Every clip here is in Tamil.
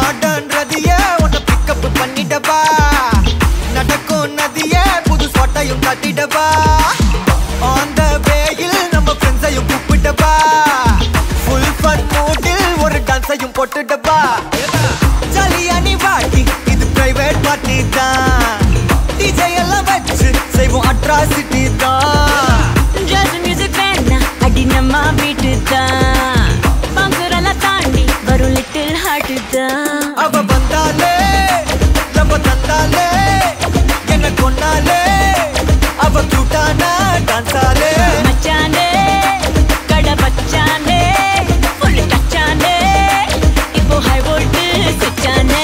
நடன்றதையே உன்னை பிக்கப் பண்ணிடவா நடக்கும் நதியே புது சொட்டையும் கட்டிடவா அந்த வேயில் நம்ம ஃப்ரெண்ட்ஸையும் கூப்பிட்டவா ஃபுல் ஃபன் மூடில் ஒரு டான்ஸையும் போட்டுடவா ஜாலியா நீ வாட்டி இது பிரைவேட் பார்ட்டி தான் டிஜே எல்லாம் வச்சு செய்வோம் அட்ராசிட்டி தான் ஜாஸ் மியூசிக் வேணா அடி நம்ம வீட்டு தான் பங்குரெல்லாம் தாண்டி வரும் லிட்டில் ஹார்ட் தான் அவ வந்தாலே நம்ம தந்தாலே என்ன கொன்னாலே அவ கியூட்டானா டான்ஸாலே மச்சானே கடை வச்சானே ஃபுல் டச்சானே இப்போ ஹை வோல்ட் சுச்சானே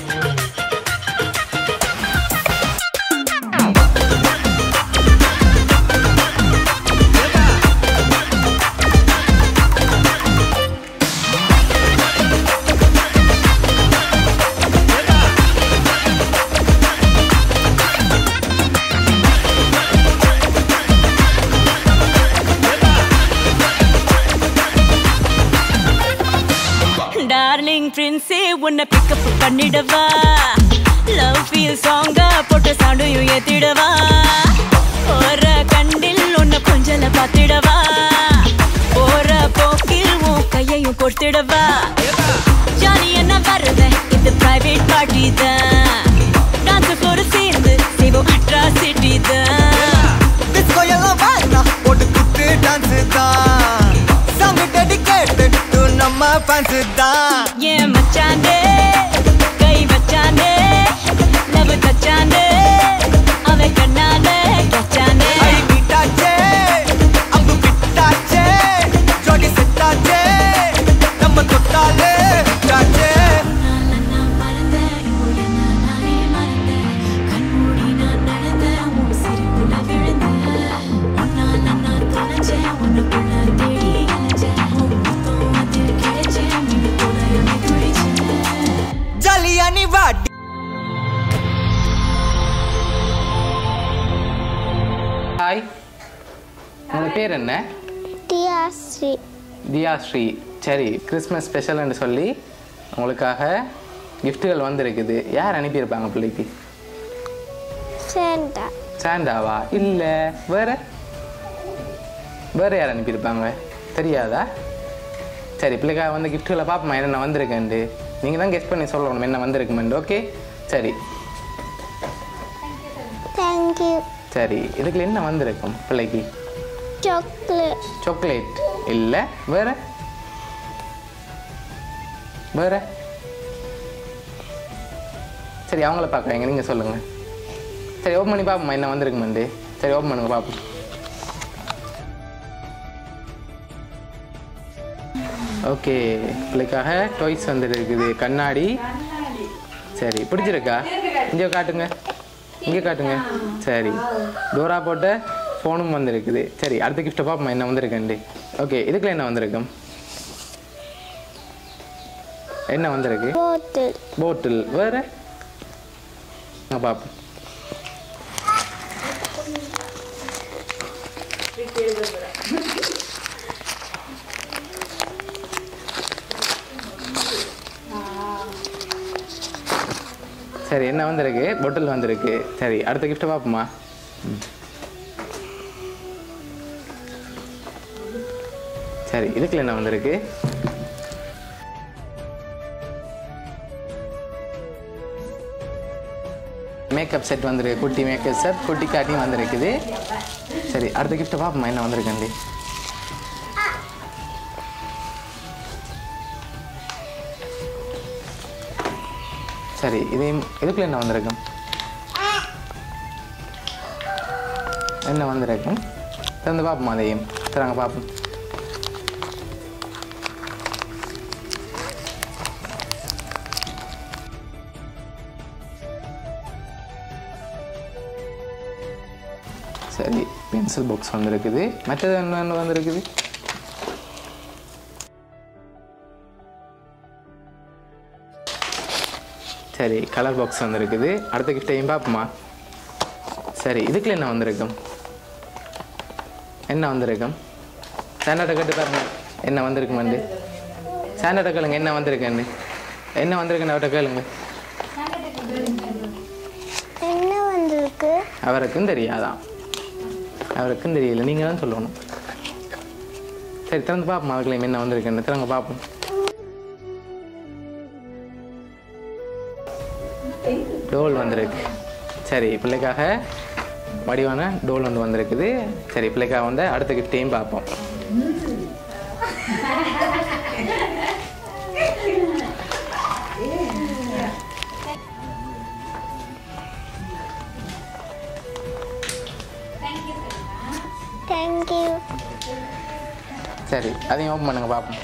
டார்லிங் பிரின்ஸே உன்னை பிக்கப் பண்ணிடவா லவ் ஃபீல் சாங்கா போட்டு சவுண்டையும் ஏத்திடவா போற கண்டில் உன்னை கொஞ்சல பார்த்திடவா போற போக்கில் உன் கையையும் கொடுத்திடவா ஜாலி என்ன வருத இது பிரைவேட் பார்ட்டி தான் டான்ஸ் ஃப்ளோர் சேர்ந்து செய்வோம் அட்ராசிட்டி தான் டிஸ்கோ எல்லாம் வேணாம் போட்டு குத்து டான்ஸ் தான் சாங் டெடிகேட்டட் டு நம்ம ஃபேன்ஸ் தான் ஏன் மச்சானே கை வச்சானே லவ் தச்சானே அவன் கண்ணாலே கச்சானே ஐ மீட்டாச்சே அம்பு பிட்டாச்சே ஜோடி செட்டாச்சே நம்ம தொட்டாலே விட்டாச்சே ஜாலியா நீ வாடி ஹாய் உங்கள் பேர் என்ன டியாஸ்ரீ தியாஸ்ரீ சரி கிறிஸ்மஸ் ஸ்பெஷல்னு சொல்லி உங்களுக்காக கிஃப்ட்டுகள் வந்திருக்குது யார் அனுப்பியிருப்பாங்க பிள்ளைக்கு சேண்டா சாண்டாவா இல்லை வேற வேற யார் அனுப்பியிருப்பாங்க தெரியாதா சரி பிள்ளைக்காக வந்து கிஃப்ட்டுகளை பார்ப்போமா என்னென்ன வந்திருக்கேன்ட்டு நீங்கள் தான் கெஸ்ட் பண்ணி சொல்லணும் என்ன வந்திருக்குமெண்டு ஓகே சரி தேங்க்யூ சரி இதுக்குள்ள என்ன வந்திருக்கும் பிள்ளைக்கு சாக்லேட் சாக்லேட் இல்லை வேற வேற சரி அவங்கள பார்க்குறீங்க நீங்கள் சொல்லுங்கள் சரி ஓப்பன் பண்ணி பார்ப்போமா என்ன வந்திருக்குமெண்டு சரி ஓப்பன் பண்ணுங்க பார்ப்போம் ஓகே பிள்ளைக்காக டாய்ஸ் வந்துருக்குது கண்ணாடி சரி பிடிச்சிருக்கா இங்கே காட்டுங்க இங்கே காட்டுங்க சரி டோரா போட்ட ஃபோனும் வந்திருக்குது சரி அடுத்த கிஃப்ட்டை பார்ப்போமா என்ன வந்திருக்குண்டு ஓகே இதுக்குள்ள என்ன வந்திருக்கும் என்ன வந்திருக்கு போட்டில் போட்டில் வேற நான் பார்ப்போம் சரி என்ன வந்திருக்கு பொட்டில் வந்திருக்கு சரி அடுத்த கிஃப்ட்டை பார்ப்போமா ம். சரி இதுக்குள்ள என்ன வந்திருக்கு மேக்கப் செட் வந்திருக்கு குட்டி மேக்கப் செட் குட்டி காட்டியும் வந்திருக்குது சரி அடுத்த கிஃப்ட்டை பார்ப்போமா என்ன வந்திருக்கண்டி சரி இதையும் இதுக்குள்ள என்ன வந்திருக்கும் என்ன வந்திருக்கும் திறந்து பார்ப்போமா அதையும் தராங்க பார்ப்போம் சரி பென்சில் பாக்ஸ் வந்திருக்குது மற்றது என்ன வந்திருக்குது சரி கலர் பாக்ஸ் வந்திருக்குது அடுத்த கிஃப்டையும் பார்ப்போமா சரி இதுக்குள்ள என்ன வந்திருக்கும் என்ன வந்திருக்கும் சாண்டாட்ட கேட்டு பாருங்க என்ன வந்திருக்குமெண்டு சாண்டாட்ட கேளுங்க என்ன வந்திருக்குன்னு என்ன வந்திருக்குன்னு அவர்கிட்ட கேளுங்க என்ன வந்திருக்கு அவருக்கும் தெரியாதான் அவருக்கும் தெரியல நீங்கள் தான் சொல்லணும் சரி திறந்து பார்ப்போம் அதுக்குள்ள என்ன வந்திருக்குன்னு திறங்க பார்ப்போம் டோல் வந்திருக்கு சரி பிள்ளைக்காக வடிவான டோல் வந்து வந்திருக்குது சரி பிள்ளைக்காக வந்து அடுத்த கிஃப்டையும் பார்ப்போம் தேங்க்யூ சரி அதையும் ஓப்பன் பண்ணுங்க பார்ப்போம்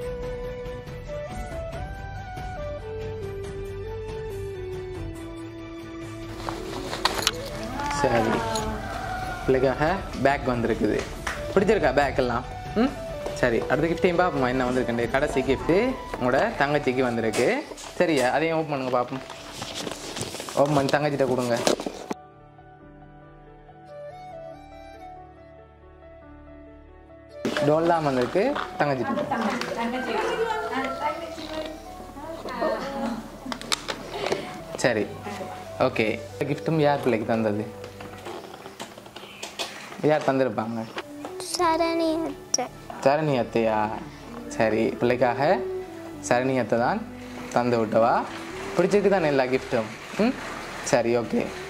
சரி பிள்ளைக்காக பேக் வந்திருக்குது பிடிச்சிருக்கா பேக் எல்லாம் ம் சரி அடுத்த கிஃப்டையும் பார்ப்போமா என்ன வந்திருக்குண்டு கடைசி கிஃப்ட்டு உங்களோட தங்கச்சிக்கு வந்திருக்கு சரியா அதையும் ஓப்பன் பண்ணுங்க பார்ப்போம் ஓப்பன் பண்ணி தங்கச்சிட்ட கொடுங்க டோல் தான் வந்திருக்கு தங்கச்சிட்ட சரி ஓகே கிஃப்ட்டும் யார் பிள்ளைக்கு தந்தது யார் தந்திருப்பாங்க சரணி அத்தை சரணி அத்தையா சரி பிள்ளைக்காக சரணி அத்தை தான் தந்து விட்டவா பிடிச்சிருக்கு தானே எல்லா கிஃப்ட்டும் ம் சரி ஓகே